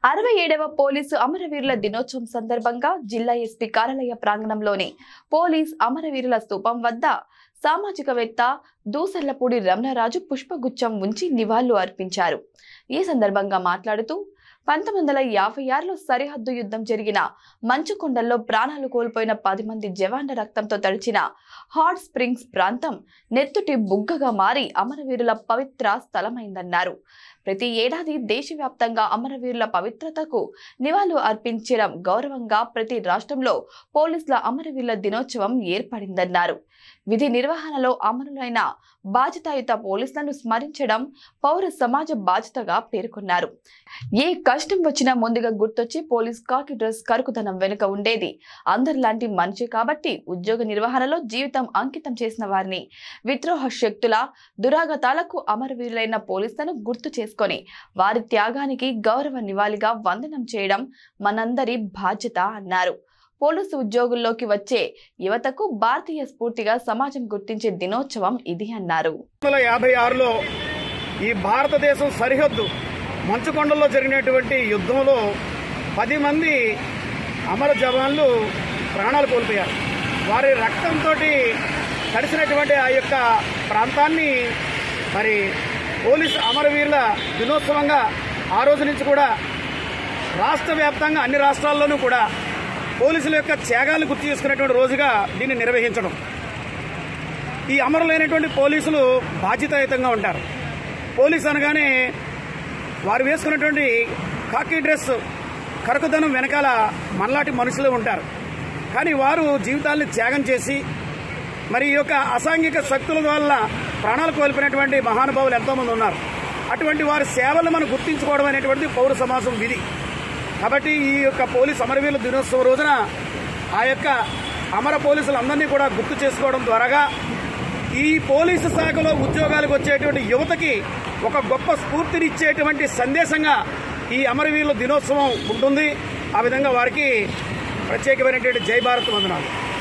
అరవై ఏడవ పోలీసు అమరవీరుల దినోత్సవం సందర్భంగా జిల్లా ఎస్పీ కార్యాలయ ప్రాంగణంలోని పోలీస్ అమరవీరుల స్తూపం వద్ద సామాజికవేత్త దూసర్లపూడి రమణరాజు పుష్పగుచ్చం ఉంచి నివాళులు అర్పించారు ఈ సందర్భంగా మాట్లాడుతూ పంతొమ్మిది వందల యాభై ఆరులో సరిహద్దు యుద్ధం జరిగిన మంచుకొండల్లో ప్రాణాలు కోల్పోయిన పది మంది జవాన్ల రక్తంతో తడిచిన హాట్ స్ప్రింగ్స్ ప్రాంతం నెత్తుటి బుగ్గగా మారి అమరవీరుల పవిత్ర స్థలమైందన్నారు ప్రతి ఏడాది దేశవ్యాప్తంగా అమరవీరుల పవిత్రతకు నివాళులు అర్పించడం గౌరవంగా ప్రతి రాష్ట్రంలో పోలీసుల అమరవీరుల దినోత్సవం ఏర్పడిందన్నారు విధి నిర్వహణలో అమరులైన బాధ్యతాయుత పోలీసులను స్మరించడం పౌర సమాజ బాధ్యతగా పేర్కొన్నారు ఏ కష్టం వచ్చినా ముందుగా గుర్తొచ్చి పోలీస్ కాకి డ్రెస్ కరుకుదనం వెనుక ఉండేది అందరిలాంటి మనిషి కాబట్టి ఉద్యోగ నిర్వహణలో జీవితం అంకితం చేసిన వారిని విద్రోహ శక్తుల దురాగతాలకు అమరవీరులైన పోలీసులను గుర్తు చేసుకొని వారి త్యాగానికి గౌరవ నివాళిగా వందనం చేయడం మనందరి బాధ్యత అన్నారు పోలీసు ఉద్యోగుల్లోకి వచ్చే యువతకు భారతీయ స్ఫూర్తిగా సమాజం గుర్తించే దినోత్సవం ఇది అన్నారు వందల యాభై ఆరులో ఈ భారతదేశం సరిహద్దు మంచుకొండల్లో జరిగినటువంటి యుద్ధంలో పది మంది అమర జవాన్లు ప్రాణాలు కోల్పోయారు వారి రక్తంతో తడిసినటువంటి ఆ యొక్క ప్రాంతాన్ని మరి పోలీసు అమరవీరుల దినోత్సవంగా ఆ రోజు నుంచి కూడా రాష్ట్ర వ్యాప్తంగా అన్ని రాష్ట్రాల్లోనూ కూడా పోలీసుల యొక్క త్యాగాలు గుర్తు చేసుకునేటువంటి రోజుగా దీన్ని నిర్వహించడం ఈ అమరులైనటువంటి పోలీసులు బాధ్యతాయుతంగా ఉంటారు పోలీసు అనగానే వారు వేసుకున్నటువంటి కాకి డ్రెస్ కరకుదనం వెనకాల మనలాంటి మనుషులు ఉంటారు కానీ వారు జీవితాల్ని త్యాగం చేసి మరి ఈ యొక్క అసాంఘిక శక్తుల వల్ల ప్రాణాలు కోల్పోయినటువంటి మహానుభావులు ఎంతోమంది ఉన్నారు అటువంటి వారి సేవలను మనం గుర్తించుకోవడం అనేటువంటిది పౌర సమాజం విధి కాబట్టి ఈ యొక్క పోలీస్ అమరవీరుల దినోత్సవం రోజున ఆ యొక్క అమర పోలీసులందరినీ కూడా గుర్తు చేసుకోవడం ద్వారాగా ఈ పోలీసు శాఖలో ఉద్యోగాలకు వచ్చేటువంటి యువతకి ఒక గొప్ప స్ఫూర్తినిచ్చేటువంటి సందేశంగా ఈ అమరవీరుల దినోత్సవం ఉంటుంది ఆ విధంగా వారికి ప్రత్యేకమైనటువంటి జై భారత్ వందనాలు